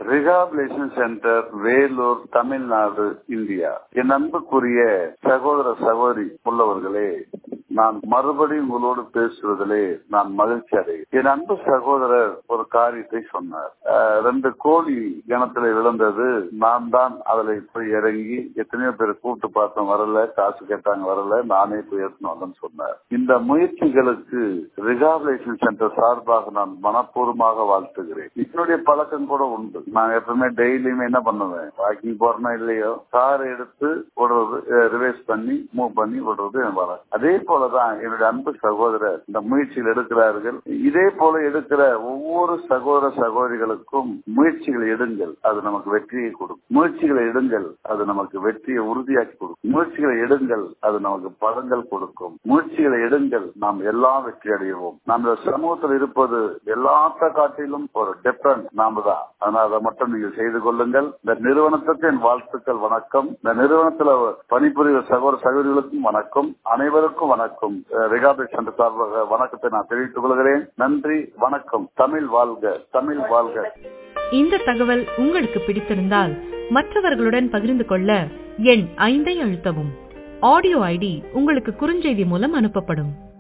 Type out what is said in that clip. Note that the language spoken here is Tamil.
rehabilitation centre Vellore Tamil Nadu India என் அன்புக்குரிய சகோதர சகோதரி உள்ளவர்களே நான் மறுபடியும் உங்களோடு பேசுவதிலே நான் மகிழ்ச்சி அடைகிறேன் என் அன்பு சகோதரர் ஒரு காரியத்தை சொன்னார் அஹ், ரெண்டு கோழி கிணத்துல விழுந்தது நான் தான் அதுல போய் இறங்கி எத்தனையோ பேர் கூப்பிட்டு பார்த்தோம் வரல காசு கேட்டாங்க வரல நானே போய் எடுத்துன்னு வந்தேன்னு சொன்னார் இந்த முயற்சிகளுக்கு ரிகாபிலேஷன் சென்டர் சார்பாக நான் மனப்பூர்வமாக வாழ்த்துகிறேன் என்னுடைய பழக்கம் கூட உண்டு நான் எப்பவுமே டெய்லியுமே என்ன பண்ணுவேன் வாக்கிங் போறேன்னா இல்லையோ கார் எடுத்து விடுறது ரிவைஸ் பண்ணி மூவ் பண்ணி விடுறது என் வழக்கம் அதே போலதான் என்னுடைய அன்பு சகோதரர் இந்த முயற்சிகள் எடுக்கிறார்கள் இதே போல எடுக்கிற ஒவ்வொரு சகோதர சகோதரிகளுக்கும் முயற்சிகளை எடுங்கள் அது நமக்கு வெற்றியை கொடுக்கும் முயற்சிகளை எடுங்கள் அது நமக்கு வெற்றியை உறுதியாக்கி கொடுக்கும் முயற்சிகளை எடுங்கள் அது நமக்கு பலங்கள் கொடுக்கும் முயற்சிகளை எடுங்கள் நாம் எல்லாம் வெற்றி அடைவோம் நாம் இந்த சமூகத்தில் இருப்பது எல்லாத்த காட்டிலும் ஒரு டிஃபரன்ஸ் நாம தான் அதனால அதை மட்டும் நீங்கள் செய்து கொள்ளுங்கள் இந்த நிறுவனத்துக்கு என் வாழ்த்துக்கள் வணக்கம் இந்த நிறுவனத்துல பணிபுரிகிற சகோதர சகோதரிகளுக்கும் வணக்கம் அனைவருக்கும் வணக்கம் ரிகாபேட் சென்டர் சார்பாக வணக்கத்தை நான் தெரிவித்துக் கொள்கிறேன் நன்றி வணக்கம் தமிழ் வாழ்க தமிழ் வாழ்க இந்த தகவல் உங்களுக்கு பிடித்திருந்தால் மற்றவர்களுடன் பகிர்ந்து கொள்ள எண் ஐந்தை அழுத்தவும் ஆடியோ ஐடி உங்களுக்கு குறுஞ்செய்தி மூலம் அனுப்பப்படும்